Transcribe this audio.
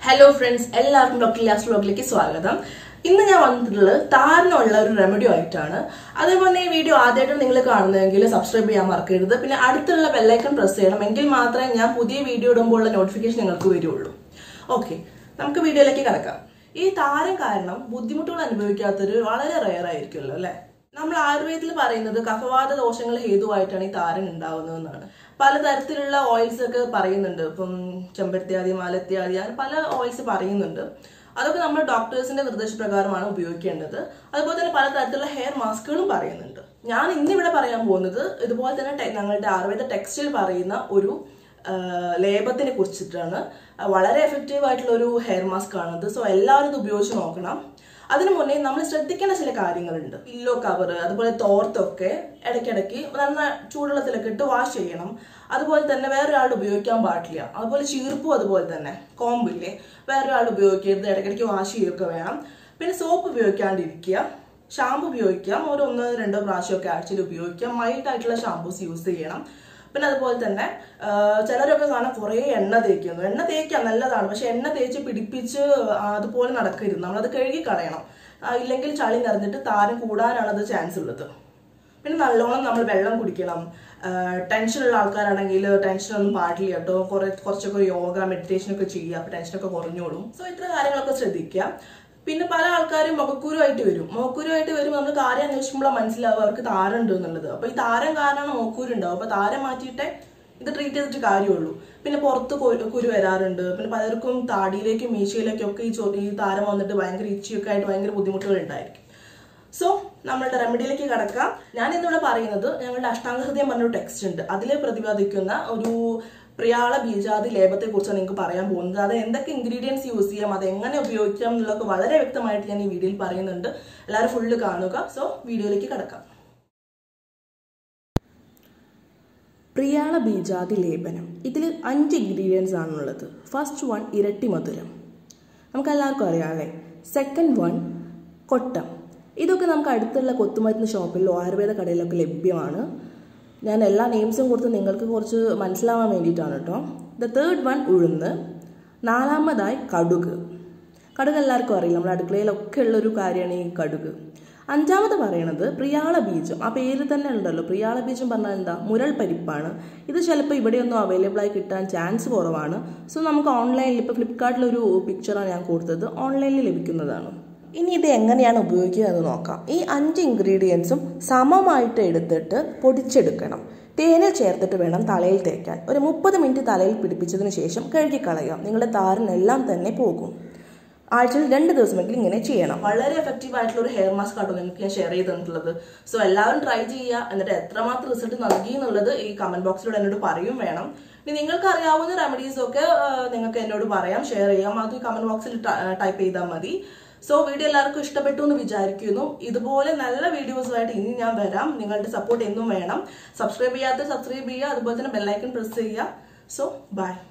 hello friends എല്ലാവർക്കും doctor ലാസ് വ്ലോഗിലേക്ക് സ്വാഗതം ഇന്ന് ഞാൻ വന്നിട്ടുള്ളത് താരനുള്ള ഒരു റെമഡി ആയിട്ടാണ് അതേപോലെ ഈ വീഡിയോ ആദ്യമായിട്ട് നിങ്ങൾ കാണുന്നതെങ്കിൽ സബ്സ്ക്രൈബ് ചെയ്യാൻ മറക്കരുത് പിന്നെ അടുത്തുള്ള ബെല്ലൈക്കൺ പ്രസ് ചെയ്യണം എങ്കിൽ മാത്രമേ ഞാൻ പുതിയ വീഡിയോ ഇടുമ്പോഴുള്ള നോട്ടിഫിക്കേഷൻ നിങ്ങൾക്ക് വരുള്ളൂ ഓക്കെ നമുക്ക് വീഡിയോയിലേക്ക് കിടക്കാം ഈ താരം കാരണം ബുദ്ധിമുട്ടുകൾ അനുഭവിക്കാത്തൊരു വളരെ റെയർ ആയിരിക്കുമല്ലോ അല്ലെ നമ്മൾ ആയുർവേദത്തിൽ പറയുന്നത് കഫവാത ദോഷങ്ങൾ ഹേതുവായിട്ടാണ് ഈ താരൻ ഉണ്ടാവുന്നതെന്നാണ് പലതരത്തിലുള്ള ഓയിൽസ് ഒക്കെ പറയുന്നുണ്ട് ഇപ്പം ചെമ്പരത്തിയാദി മാലത്തിയാദി അങ്ങനെ പല ഓയിൽസ് പറയുന്നുണ്ട് അതൊക്കെ നമ്മൾ ഡോക്ടേഴ്സിന്റെ നിർദ്ദേശപ്രകാരമാണ് ഉപയോഗിക്കേണ്ടത് അതുപോലെ തന്നെ പലതരത്തിലുള്ള ഹെയർ മാസ്കുകളും പറയുന്നുണ്ട് ഞാൻ ഇന്നിവിടെ പറയാൻ പോകുന്നത് ഇതുപോലെ തന്നെ ടെ- ഞങ്ങളുടെ ആയുർവേദ ടെക്സ്റ്റിൽ പറയുന്ന ഒരു ആ, ലേപത്തിനെ കുറിച്ചിട്ടാണ് വളരെ എഫക്റ്റീവ് ആയിട്ടുള്ള ഒരു ഹെയർ മാസ്ക് ആണത് സോ എല്ലാവരും ഇത് ഉപയോഗിച്ച് നോക്കണം അതിനു മുന്നേ നമ്മൾ ശ്രദ്ധിക്കേണ്ട ചില കാര്യങ്ങളുണ്ട് പില്ലോ കവർ അതുപോലെ തോർത്തൊക്കെ ഇടയ്ക്കിടയ്ക്ക് നന്ന ചൂടുവെള്ളത്തിലൊക്കെ ഇട്ട് വാഷ് ചെയ്യണം അതുപോലെ തന്നെ വേറൊരാൾ ഉപയോഗിക്കാൻ പാടില്ല അതുപോലെ ചീർപ്പും അതുപോലെ തന്നെ കോമ്പില്ലേ വേറൊരാൾ ഉപയോഗിക്കരുത് ഇടയ്ക്കിടയ്ക്ക് വാഷ് ചെയ്യുകയൊക്കെ വേണം പിന്നെ സോപ്പ് ഉപയോഗിക്കാണ്ടിരിക്കുക ഷാമ്പു ഉപയോഗിക്കാം ഒരു ഒന്നോ രണ്ടോ പ്രാവശ്യമൊക്കെ ആഴ്ചയിൽ ഉപയോഗിക്കാം മൈൽഡ് ആയിട്ടുള്ള ഷാമ്പൂസ് യൂസ് ചെയ്യണം പിന്നെ അതുപോലെ തന്നെ ആ, ചിലരൊക്കെ കാണാൻ കുറേ എണ്ണ തേക്കുന്നു എണ്ണ തേക്കാം നല്ലതാണ് പക്ഷെ എണ്ണ തേച്ച് പിടിപ്പിച്ച് ആ, അതുപോലെ നടക്കരുത് നമ്മളത് കഴുകി കളയണം ആ, ഇല്ലെങ്കിൽ ചളി നിറഞ്ഞിട്ട് താരം കൂടാനാണ് അത് ചാൻസ് ഉള്ളത് പിന്നെ നല്ലോണം നമ്മൾ വെള്ളം കുടിക്കണം ടെൻഷനുള്ള ആൾക്കാരാണെങ്കിൽ ടെൻഷൻ ഒന്നും പാടില്ല കേട്ടോ കുറെ കുറച്ചൊക്കെ യോഗ മെഡിറ്റേഷൻ ഒക്കെ ചെയ്യുക അപ്പൊ ടെൻഷനൊക്കെ കുറഞ്ഞോളും സോ ഇത്ര കാര്യങ്ങളൊക്കെ ശ്രദ്ധിക്കുക പിന്നെ പല ആൾക്കാരും മുഖക്കുരുവായിട്ട് വരും മുഖക്കുരുവായിട്ട് വരുമ്പോൾ നമ്മൾ കാര്യം അന്വേഷിക്കുമ്പോൾ മനസ്സിലാവും അവർക്ക് താരം ഉണ്ട് എന്നുള്ളത് അപ്പൊ ഈ താരം കാരണമാണ് മുഖക്കുരു ഉണ്ടാവും അപ്പൊ താരം മാറ്റിയിട്ടേ ഇത് ട്രീറ്റ് ചെയ്തിട്ട് കാര്യമുള്ളൂ പിന്നെ പുറത്ത് കൊ- കുരു വരാറുണ്ട് പിന്നെ പലർക്കും താടിയിലേക്കും മീശയിലേക്കും ഒക്കെ ഈ ചൊ- ഈ താരം വന്നിട്ട് ഭയങ്കര ഇച്ചിയൊക്കെ ആയിട്ട് ഭയങ്കര ബുദ്ധിമുട്ടുകൾ ഉണ്ടായിരിക്കും സോ നമ്മളുടെ റെമഡിയിലേക്ക് കടക്കാം ഞാൻ ഇന്നിവിടെ പറയുന്നത് ഞങ്ങളുടെ അഷ്ടാംഗഹൃദയം പറഞ്ഞൊരു ടെക്സ്റ്റ് ഉണ്ട് അതിൽ പ്രതിപാദിക്കുന്ന ഒരു പ്രിയാള ബീജാതി ലേപത്തെ കുറിച്ചാണ് നിങ്ങൾക്ക് പറയാൻ പോകുന്നത് അത് എന്തൊക്കെ ഇൻഗ്രീഡിയൻസ് യൂസ് ചെയ്യാം അത് എങ്ങനെ ഉപയോഗിക്കാം എന്നുള്ളതൊക്കെ വളരെ വ്യക്തമായിട്ട് ഞാൻ ഈ വീഡിയോയിൽ പറയുന്നുണ്ട് എല്ലാവരും ഫുള്ള് കാണുക സോ വീഡിയോയിലേക്ക് കടക്കാം പ്രിയാള ബീജാതി ലേപനം ഇതിൽ അഞ്ച് ഇൻഗ്രീഡിയൻസ് ആണുള്ളത് ഫസ്റ്റ് വൺ ഇരട്ടി മധുരം നമുക്ക് എല്ലാവർക്കും അറിയാം അല്ലേ സെക്കൻഡ് വൺ കൊട്ടം ഇതൊക്കെ നമുക്ക് അടുത്തുള്ള കൊത്തുമരുന്ന് ഷോപ്പിലോ ആയുർവേദ കടയിലൊക്കെ ലഭ്യമാണ് ഞാൻ എല്ലാ നെയിംസും കൊടുത്ത് നിങ്ങൾക്ക് കുറച്ച് മനസ്സിലാവാൻ വേണ്ടിയിട്ടാണ് കേട്ടോ ദ തേർഡ് വൺ ഉഴുന്ന് നാലാമതായി കടുക് കടുക് എല്ലാവർക്കും അറിയില്ല നമ്മുടെ അടുക്കളയിലൊക്കെ ഉള്ളൊരു കാര്യമാണ് ഈ കടുക് അഞ്ചാമത് പറയണത് പ്രിയാള ബീജം ആ പേര് തന്നെ ഉണ്ടല്ലോ പ്രിയാള ബീജം പറഞ്ഞാൽ എന്താ മുരൾ പരിപ്പാണ് ഇത് ചിലപ്പോൾ ഇവിടെയൊന്നും അവൈലബിൾ ആയി കിട്ടാൻ ചാൻസ് കുറവാണ് സോ നമുക്ക് ഓൺലൈനിൽ ഇപ്പോൾ ഫ്ലിപ്കാർട്ടിലൊരു പിക്ചറാണ് ഞാൻ കൊടുത്തത് ഓൺലൈനിൽ ലഭിക്കുന്നതാണ് ഇനി ഇത് എങ്ങനെയാണ് ഉപയോഗിക്കുക എന്ന് നോക്കാം ഈ അഞ്ച് ഇൻഗ്രീഡിയൻസും സമമായിട്ട് എടുത്തിട്ട് പൊടിച്ചെടുക്കണം തേനിൽ ചേർത്തിട്ട് വേണം തലയിൽ തേക്കാൻ ഒരു മുപ്പത് മിനിറ്റ് തലയിൽ പിടിപ്പിച്ചതിന് ശേഷം കഴുകിക്കളയാം നിങ്ങളുടെ താരനെല്ലാം തന്നെ പോകും ആഴ്ചയിൽ രണ്ട് ദിവസമെങ്കിലും ഇങ്ങനെ ചെയ്യണം വളരെ എഫക്റ്റീവ് ആയിട്ടുള്ള ഒരു ഹെയർ മാസ്ക് ആട്ടോ നിങ്ങൾക്ക് ഞാൻ ഷെയർ ചെയ്ത് തന്നിട്ടുള്ളത് സോ എല്ലാവരും ട്രൈ ചെയ്യുക എന്നിട്ട് എത്രമാത്രം റിസൾട്ട് നൽകി എന്നുള്ളത് ഈ കമന്റ് ബോക്സിലൂടെ എന്നോട് പറയും വേണം ഇനി നിങ്ങൾക്ക് അറിയാവുന്ന റെമഡീസ് ഒക്കെ ആ, നിങ്ങൾക്ക് എന്നോട് പറയാം ഷെയർ ചെയ്യാം അത് കമന്റ് ബോക്സിൽ ടൈപ്പ് ചെയ്താൽ മതി സോ വീഡിയോ എല്ലാവർക്കും ഇഷ്ടപ്പെട്ടു എന്ന് വിചാരിക്കുന്നു ഇതുപോലെ നല്ല വീഡിയോസുമായിട്ട് ഇനി ഞാൻ വരാം നിങ്ങളുടെ സപ്പോർട്ട് എന്നും വേണം സബ്സ്ക്രൈബ് ചെയ്യാത്ത സബ്സ്ക്രൈബ് ചെയ്യുക അതുപോലെ തന്നെ ബെല്ലൈക്കൺ പ്രസ് ചെയ്യുക സോ ബൈ